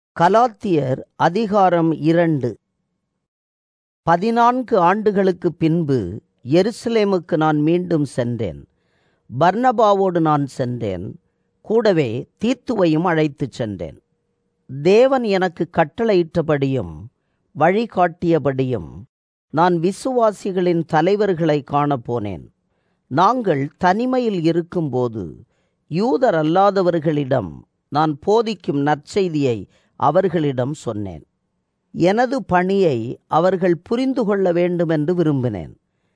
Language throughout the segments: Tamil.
கலாத்தியர் அதிகாரம் இரண்டு பதினான்கு ஆண்டுகளுக்கு பின்பு எருசலேமுக்கு நான் மீண்டும் சென்றேன் பர்னபாவோடு நான் சென்றேன் கூடவே தீத்துவையும் அழைத்துச் சென்றேன் தேவன் எனக்கு கட்டளையிட்டபடியும் வழிகாட்டியபடியும் நான் விசுவாசிகளின் தலைவர்களை காணப்போனேன் நாங்கள் தனிமையில் இருக்கும்போது யூதர் அல்லாதவர்களிடம் நான் போதிக்கும் நற்செய்தியை அவர்களிடம் சொன்னேன் எனது பணியை அவர்கள் புரிந்து கொள்ள வேண்டுமென்று விரும்பினேன்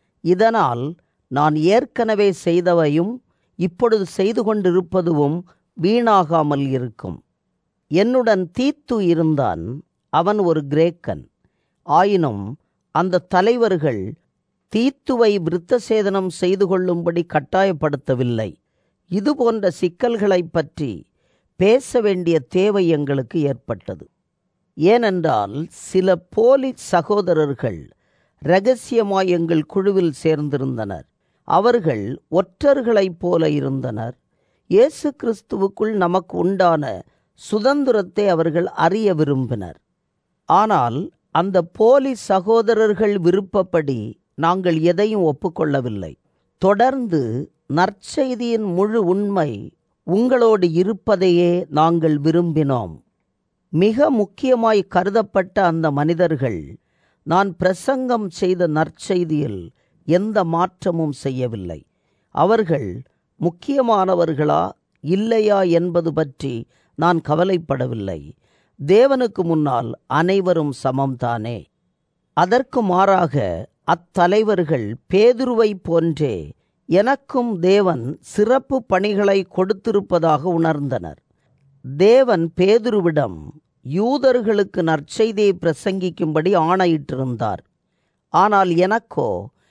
இதனால் நான் ஏற்கனவே செய்தவையும் இப்பொழுது செய்து கொண்டிருப்பதுவும் வீணாகாமல் இருக்கும் என்னுடன் தீத்து இருந்தான் அவன் ஒரு கிரேக்கன் ஆயினும் அந்த தலைவர்கள் தீத்துவை விருத்தசேதனம் செய்து கொள்ளும்படி கட்டாயப்படுத்தவில்லை இது போன்ற சிக்கல்களைப் பற்றி பேச வேண்டிய தேவை எங்களுக்கு ஏற்பட்டது ஏனென்றால் சில போலி சகோதரர்கள் இரகசியமாய் எங்கள் குழுவில் சேர்ந்திருந்தனர் அவர்கள் ஒற்றர்களைப் போல இருந்தனர் இயேசு கிறிஸ்துவுக்குள் நமக்கு உண்டான சுதந்திரத்தை அவர்கள் அறிய விரும்பினர் ஆனால் அந்த போலி சகோதரர்கள் விருப்பப்படி நாங்கள் எதையும் ஒப்புக்கொள்ளவில்லை தொடர்ந்து நற்செய்தியின் முழு உண்மை உங்களோடு இருப்பதையே நாங்கள் விரும்பினோம் மிக முக்கியமாய் கருதப்பட்ட அந்த மனிதர்கள் நான் பிரசங்கம் செய்த நற்செய்தியில் எந்த மாற்றமும் செய்யவில்லை அவர்கள் முக்கியமானவர்களா இல்லையா என்பது பற்றி நான் கவலைப்படவில்லை தேவனுக்கு முன்னால் அனைவரும் சமம்தானே அதற்கு மாறாக அத்தலைவர்கள் பேதுருவை போன்றே எனக்கும் தேவன் சிறப்பு பணிகளை கொடுத்திருப்பதாக உணர்ந்தனர் தேவன் பேதுருவிடம் யூதர்களுக்கு நற்செய்தியை பிரசங்கிக்கும்படி ஆணையிட்டிருந்தார் ஆனால் எனக்கோ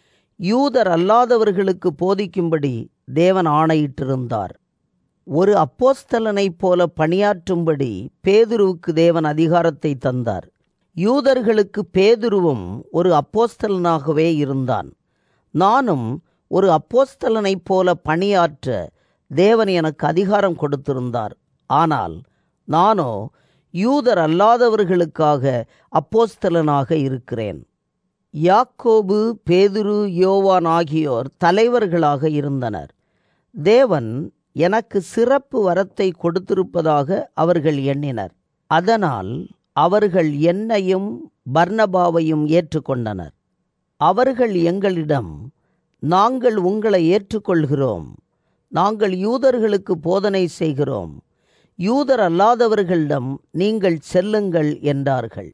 யூதர் அல்லாதவர்களுக்கு போதிக்கும்படி தேவன் ஆணையிட்டிருந்தார் ஒரு அப்போஸ்தலனைப் போல பணியாற்றும்படி பேதுருவுக்கு தேவன் அதிகாரத்தை தந்தார் யூதர்களுக்கு பேதுருவும் ஒரு அப்போஸ்தலனாகவே இருந்தான் நானும் ஒரு அப்போஸ்தலனைப் போல பணியாற்ற தேவன் எனக்கு அதிகாரம் கொடுத்திருந்தார் ஆனால் நானோ யூதர் அல்லாதவர்களுக்காக அப்போஸ்தலனாக இருக்கிறேன் யாக்கோபு பேதுரு யோவான் ஆகியோர் தலைவர்களாக இருந்தனர் தேவன் எனக்கு சிறப்பு வரத்தை கொடுத்திருப்பதாக அவர்கள் எண்ணினர் அதனால் அவர்கள் என்னையும் பர்னபாவையும் ஏற்றுக்கொண்டனர் அவர்கள் எங்களிடம் நாங்கள் உங்களை ஏற்றுக்கொள்கிறோம் நாங்கள் யூதர்களுக்கு போதனை செய்கிறோம் யூதர் அல்லாதவர்களிடம் நீங்கள் செல்லுங்கள் என்றார்கள்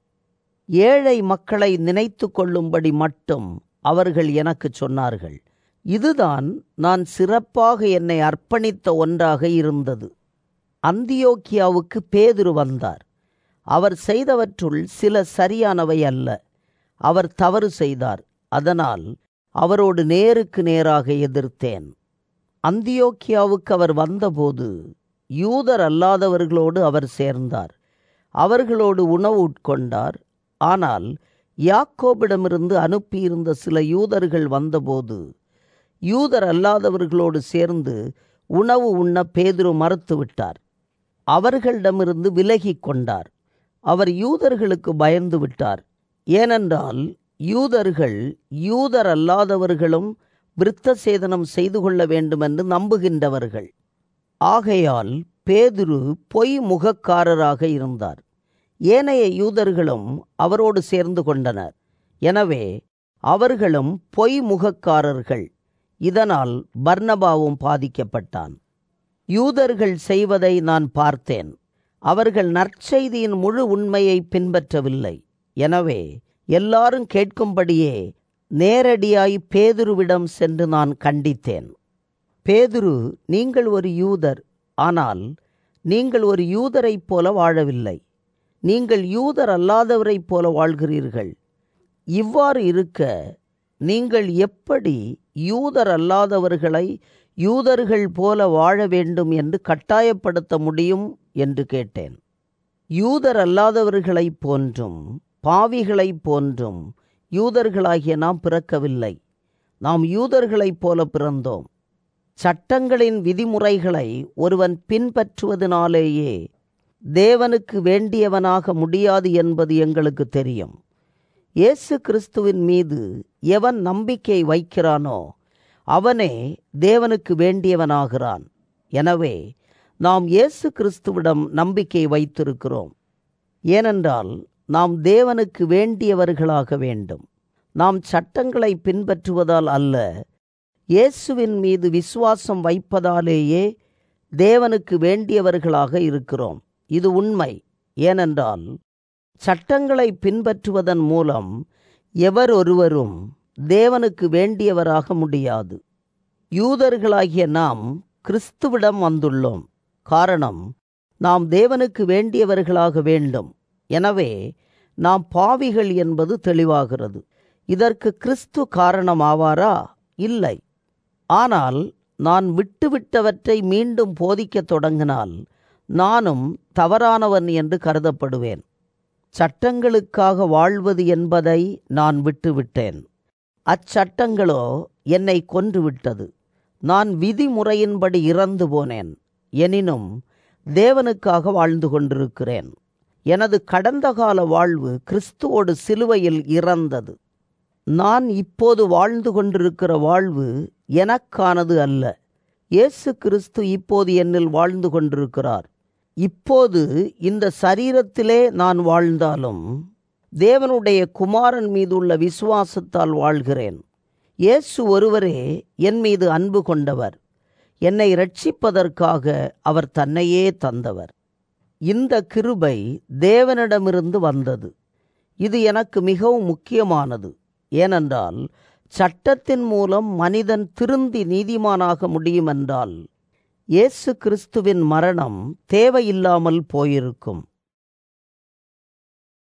ஏழை மக்களை நினைத்து கொள்ளும்படி மட்டும் அவர்கள் எனக்கு சொன்னார்கள் இதுதான் நான் சிறப்பாக என்னை அர்ப்பணித்த ஒன்றாக இருந்தது அந்தியோக்கியாவுக்கு பேதுரு வந்தார் அவர் செய்தவற்றுள் சில சரியானவை அல்ல அவர் தவறு செய்தார் அதனால் அவரோடு நேருக்கு நேராக எதிர்த்தேன் அந்தியோக்கியாவுக்கு அவர் வந்தபோது யூதர் அல்லாதவர்களோடு அவர் சேர்ந்தார் அவர்களோடு உணவு உட்கொண்டார் ஆனால் யாக்கோபிடமிருந்து அனுப்பியிருந்த சில யூதர்கள் வந்தபோது யூதர் அல்லாதவர்களோடு சேர்ந்து உணவு உண்ண பேதுரு மறுத்துவிட்டார் அவர்களிடமிருந்து விலகி கொண்டார் அவர் யூதர்களுக்கு பயந்து விட்டார் ஏனென்றால் யூதர்கள் யூதர் அல்லாதவர்களும் விருத்த சேதனம் செய்து கொள்ள வேண்டுமென்று நம்புகின்றவர்கள் ஆகையால் பேதுரு பொய் முகக்காரராக இருந்தார் ஏனைய யூதர்களும் அவரோடு சேர்ந்து கொண்டனர் எனவே அவர்களும் பொய் முகக்காரர்கள் இதனால் பர்னபாவும் பாதிக்கப்பட்டான் யூதர்கள் செய்வதை நான் பார்த்தேன் அவர்கள் நற்செய்தியின் முழு உண்மையை பின்பற்றவில்லை எனவே எல்லாரும் கேட்கும்படியே நேரடியாய் பேதுருவிடம் சென்று நான் கண்டித்தேன் பேதுரு நீங்கள் ஒரு யூதர் ஆனால் நீங்கள் ஒரு யூதரைப் போல வாழவில்லை நீங்கள் யூதர் அல்லாதவரைப் போல வாழ்கிறீர்கள் இவ்வாறு இருக்க நீங்கள் எப்படி யூதர் அல்லாதவர்களை யூதர்கள் போல வாழ வேண்டும் என்று கட்டாயப்படுத்த முடியும் என்று கேட்டேன் யூதர் அல்லாதவர்களைப் போன்றும் பாவிகளைப் போன்றும் யூதர்களாகிய நாம் பிறக்கவில்லை நாம் யூதர்களைப் போல பிறந்தோம் சட்டங்களின் விதிமுறைகளை ஒருவன் பின்பற்றுவதனாலேயே தேவனுக்கு வேண்டியவனாக முடியாது என்பது எங்களுக்கு தெரியும் இயேசு கிறிஸ்துவின் மீது எவன் நம்பிக்கை வைக்கிறானோ அவனே தேவனுக்கு வேண்டியவனாகிறான் எனவே நாம் இயேசு கிறிஸ்துவிடம் நம்பிக்கை வைத்திருக்கிறோம் ஏனென்றால் நாம் தேவனுக்கு வேண்டியவர்களாக வேண்டும் நாம் சட்டங்களை பின்பற்றுவதால் அல்ல இயேசுவின் மீது விசுவாசம் வைப்பதாலேயே தேவனுக்கு வேண்டியவர்களாக இருக்கிறோம் இது உண்மை ஏனென்றால் சட்டங்களை பின்பற்றுவதன் மூலம் எவர் ஒருவரும் தேவனுக்கு வேண்டியவராக முடியாது யூதர்களாகிய நாம் கிறிஸ்துவிடம் வந்துள்ளோம் காரணம் நாம் தேவனுக்கு வேண்டியவர்களாக வேண்டும் எனவே நாம் பாவிகள் என்பது தெளிவாகிறது இதற்கு கிறிஸ்து காரணமாவாரா இல்லை ஆனால் நான் விட்டுவிட்டவற்றை மீண்டும் போதிக்கத் தொடங்கினால் நானும் தவறானவன் என்று கருதப்படுவேன் சட்டங்களுக்காக வாழ்வது என்பதை நான் விட்டுவிட்டேன் அச்சட்டங்களோ என்னை கொன்றுவிட்டது நான் விதிமுறையின்படி இறந்து போனேன் எனினும் தேவனுக்காக வாழ்ந்து கொண்டிருக்கிறேன் எனது கடந்த கால வாழ்வு கிறிஸ்துவோடு சிலுவையில் இறந்தது நான் இப்போது வாழ்ந்து கொண்டிருக்கிற வாழ்வு எனக்கானது அல்ல இயேசு கிறிஸ்து இப்போது என்னில் வாழ்ந்து கொண்டிருக்கிறார் இப்போது இந்த சரீரத்திலே நான் வாழ்ந்தாலும் தேவனுடைய குமாரன் மீது உள்ள விசுவாசத்தால் வாழ்கிறேன் இயேசு ஒருவரே என் மீது அன்பு கொண்டவர் என்னை ரட்சிப்பதற்காக அவர் தன்னையே தந்தவர் இந்த கிருபை தேவனிடமிருந்து வந்தது இது எனக்கு மிகவும் முக்கியமானது ஏனென்றால் சட்டத்தின் மூலம் மனிதன் திருந்தி நீதிமானாக முடியுமென்றால் இயேசு கிறிஸ்துவின் மரணம் தேவையில்லாமல் போயிருக்கும்